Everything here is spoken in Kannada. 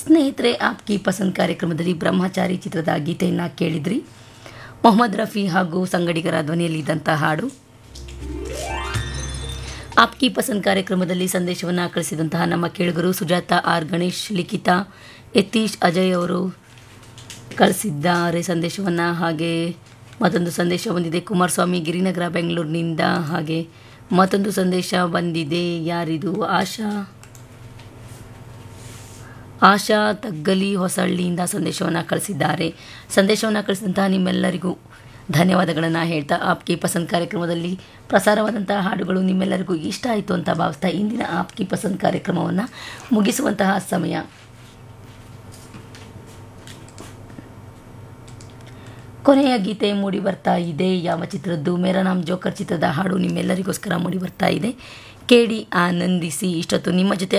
ಸ್ನೇಹಿತರೆ ಆಪ್ಕಿ ಪಸಂದ್ ಕಾರ್ಯಕ್ರಮದಲ್ಲಿ ಬ್ರಹ್ಮಚಾರಿ ಚಿತ್ರದ ಗೀತೆಯನ್ನು ಕೇಳಿದ್ರಿ ಮೊಹಮ್ಮದ್ ರಫಿ ಹಾಗೂ ಸಂಗಡಿಗರ ಧ್ವನಿಯಲ್ಲಿದ್ದಂಥ ಹಾಡು ಆಪ್ಕಿ ಪಸಂದ್ ಕಾರ್ಯಕ್ರಮದಲ್ಲಿ ಸಂದೇಶವನ್ನು ಕಳಿಸಿದಂತಹ ನಮ್ಮ ಕೇಳುಗರು ಸುಜಾತ ಆರ್ ಗಣೇಶ್ ಲಿಖಿತಾ ಯತೀಶ್ ಅಜಯ್ ಅವರು ಕಳಿಸಿದ್ದಾರೆ ಸಂದೇಶವನ್ನು ಹಾಗೆ ಮತ್ತೊಂದು ಸಂದೇಶ ಬಂದಿದೆ ಕುಮಾರಸ್ವಾಮಿ ಗಿರಿನಗರ ಬೆಂಗಳೂರಿನಿಂದ ಹಾಗೆ ಮತ್ತೊಂದು ಸಂದೇಶ ಬಂದಿದೆ ಯಾರಿದು ಆಶಾ ಆಶಾ ತಗ್ಗಲಿ ಹೊಸಳ್ಳಿಯಿಂದ ಸಂದೇಶವನ್ನು ಕಳಿಸಿದ್ದಾರೆ ಸಂದೇಶವನ್ನು ಕಳಿಸಿದಂತಹ ನಿಮ್ಮೆಲ್ಲರಿಗೂ ಧನ್ಯವಾದಗಳನ್ನು ಹೇಳ್ತಾ ಆಪ್ಕಿ ಪಸಂದ್ ಕಾರ್ಯಕ್ರಮದಲ್ಲಿ ಪ್ರಸಾರವಾದಂತಹ ಹಾಡುಗಳು ನಿಮ್ಮೆಲ್ಲರಿಗೂ ಇಷ್ಟ ಆಯಿತು ಅಂತ ಭಾವಿಸ್ತಾ ಇಂದಿನ ಆಪ್ಕಿ ಪಸಂದ್ ಕಾರ್ಯಕ್ರಮವನ್ನು ಮುಗಿಸುವಂತಹ ಸಮಯ ಕೊನೆಯ ಗೀತೆ ಮೂಡಿ ಬರ್ತಾ ಇದೆ ಯಾವ ಚಿತ್ರದ್ದು ಮೇರಾ ನಾಮ್ ಜೋಕರ್ ಚಿತ್ರದ ಹಾಡು ನಿಮ್ಮೆಲ್ಲರಿಗೋಸ್ಕರ ಮೂಡಿ ಬರ್ತಾ ಇದೆ ಕೇಳಿ ಆನಂದಿಸಿ ಇಷ್ಟೊತ್ತು ನಿಮ್ಮ ಜೊತೆ